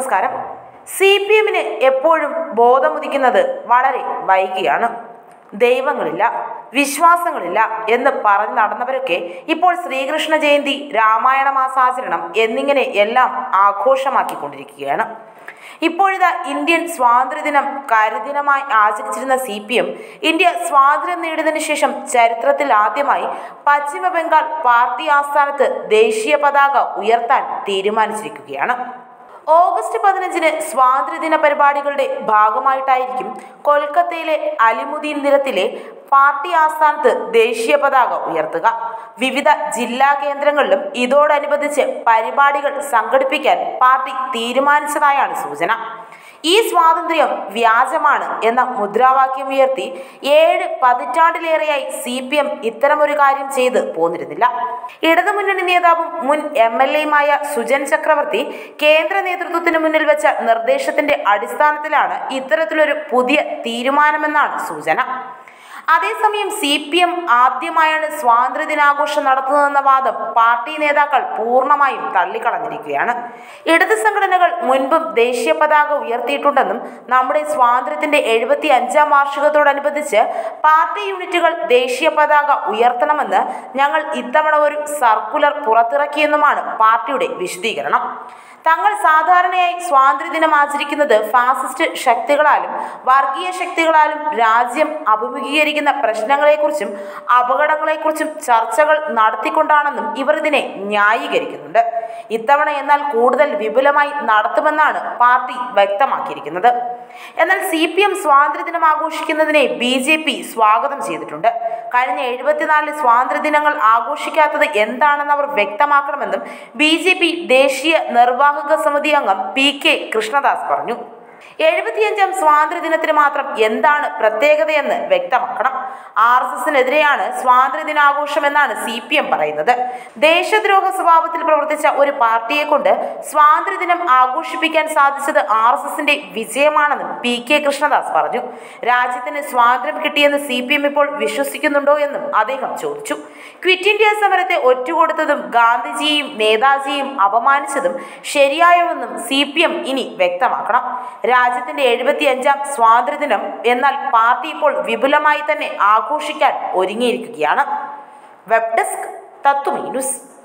നമസ്കാരം C P എമ്മിന് എപ്പോഴും ബോധമുദിക്കുന്നത് വളരെ വൈകിയാണ് ദൈവങ്ങളില്ല വിശ്വാസങ്ങളില്ല എന്ന് പറഞ്ഞ് നടന്നവരൊക്കെ ഇപ്പോൾ ശ്രീകൃഷ്ണ ജയന്തി രാമായണ മാസാചരണം എന്നിങ്ങനെ എല്ലാം ആഘോഷമാക്കിക്കൊണ്ടിരിക്കുകയാണ് ഇപ്പോഴിതാ ഇന്ത്യൻ സ്വാതന്ത്ര്യദിനം കരുദിനമായി ആചരിച്ചിരുന്ന സി പി എം ഇന്ത്യ സ്വാതന്ത്ര്യം നേടിയതിനു ശേഷം ചരിത്രത്തിൽ ആദ്യമായി പശ്ചിമ ബംഗാൾ പാർട്ടി ആസ്ഥാനത്ത് ദേശീയ പതാക ഉയർത്താൻ തീരുമാനിച്ചിരിക്കുകയാണ് ഓഗസ്റ്റ് പതിനഞ്ചിന് സ്വാതന്ത്ര്യദിന പരിപാടികളുടെ ഭാഗമായിട്ടായിരിക്കും കൊൽക്കത്തയിലെ അലിമുദ്ദീൻ നിരത്തിലെ പാർട്ടി ആസ്ഥാനത്ത് ദേശീയ പതാക ഉയർത്തുക വിവിധ ജില്ലാ കേന്ദ്രങ്ങളിലും ഇതോടനുബന്ധിച്ച് പരിപാടികൾ സംഘടിപ്പിക്കാൻ പാർട്ടി തീരുമാനിച്ചതായാണ് സൂചന ഈ സ്വാതന്ത്ര്യം വ്യാജമാണ് എന്ന മുദ്രാവാക്യം ഉയർത്തി ഏഴ് പതിറ്റാണ്ടിലേറെയായി സി പി എം ഇത്തരമൊരു കാര്യം ചെയ്ത് പോന്നിരുന്നില്ല ഇടതുമുന്നണി നേതാവും മുൻ എം എൽ എയുമായ സുജൻ ചക്രവർത്തി കേന്ദ്ര നേതൃത്വത്തിന് മുന്നിൽ വെച്ച നിർദ്ദേശത്തിന്റെ അടിസ്ഥാനത്തിലാണ് ഇത്തരത്തിലൊരു പുതിയ തീരുമാനമെന്നാണ് സൂചന അതേസമയം സി പി എം ആദ്യമായാണ് സ്വാതന്ത്ര്യദിനാഘോഷം നടത്തുന്നതെന്ന വാദം പാർട്ടി നേതാക്കൾ പൂർണ്ണമായും തള്ളിക്കളഞ്ഞിരിക്കുകയാണ് ഇടത് സംഘടനകൾ മുൻപും ദേശീയ പതാക ഉയർത്തിയിട്ടുണ്ടെന്നും നമ്മുടെ സ്വാതന്ത്ര്യത്തിന്റെ എഴുപത്തി അഞ്ചാം വാർഷികത്തോടനുബന്ധിച്ച് പാർട്ടി യൂണിറ്റുകൾ ദേശീയ പതാക ഉയർത്തണമെന്ന് ഞങ്ങൾ ഇത്തവണ ഒരു സർക്കുലർ പുറത്തിറക്കിയെന്നുമാണ് പാർട്ടിയുടെ വിശദീകരണം തങ്ങൾ സാധാരണയായി സ്വാതന്ത്ര്യദിനം ആചരിക്കുന്നത് ഫാസിസ്റ്റ് ശക്തികളാലും വർഗീയ ശക്തികളാലും രാജ്യം അഭിമുഖീകരിക്കുന്ന പ്രശ്നങ്ങളെക്കുറിച്ചും അപകടങ്ങളെക്കുറിച്ചും ചർച്ചകൾ നടത്തിക്കൊണ്ടാണെന്നും ഇവർ ഇതിനെ ന്യായീകരിക്കുന്നുണ്ട് ഇത്തവണ എന്നാൽ കൂടുതൽ വിപുലമായി നടത്തുമെന്നാണ് പാർട്ടി വ്യക്തമാക്കിയിരിക്കുന്നത് എന്നാൽ സി പി എം സ്വാതന്ത്ര്യദിനം ആഘോഷിക്കുന്നതിനെ ബി ജെ പി സ്വാഗതം ചെയ്തിട്ടുണ്ട് കഴിഞ്ഞ എഴുപത്തിനാലിൽ സ്വാതന്ത്ര്യദിനങ്ങൾ ആഘോഷിക്കാത്തത് എന്താണെന്ന് അവർ വ്യക്തമാക്കണമെന്നും ബി ജെ പി ദേശീയ നിർവാഹക സമിതി അംഗം പി കെ കൃഷ്ണദാസ് പറഞ്ഞു എഴുപത്തിയഞ്ചാം സ്വാതന്ത്ര്യദിനത്തിന് മാത്രം എന്താണ് പ്രത്യേകതയെന്ന് വ്യക്തമാക്കണം ആർ എസ് എസിനെതിരെയാണ് സ്വാതന്ത്ര്യദിനാഘോഷം എന്നാണ് സി പി എം പറയുന്നത് ദേശദ്രോഹ സ്വഭാവത്തിൽ പ്രവർത്തിച്ച ഒരു പാർട്ടിയെ കൊണ്ട് സ്വാതന്ത്ര്യദിനം ആഘോഷിപ്പിക്കാൻ സാധിച്ചത് ആർ എസ് എസിന്റെ വിജയമാണെന്നും പി കെ കൃഷ്ണദാസ് പറഞ്ഞു രാജ്യത്തിന് സ്വാതന്ത്ര്യം കിട്ടിയെന്ന് സി പി എം ഇപ്പോൾ വിശ്വസിക്കുന്നുണ്ടോ എന്നും അദ്ദേഹം ചോദിച്ചു ക്വിറ്റ് ഇന്ത്യ സമരത്തെ ഒറ്റുകൊടുത്തതും ഗാന്ധിജിയെയും നേതാജിയെയും അപമാനിച്ചതും ശരിയായോ എന്നും സി പി എം ഇനി വ്യക്തമാക്കണം രാജ്യത്തിന്റെ എഴുപത്തി അഞ്ചാം സ്വാതന്ത്ര്യദിനം എന്നാൽ പാർട്ടി ഇപ്പോൾ വിപുലമായി തന്നെ ആഘോഷിക്കാൻ ഒരുങ്ങിയിരിക്കുകയാണ് വെബ് ഡെസ്ക് തത്വമീ ന്യൂസ്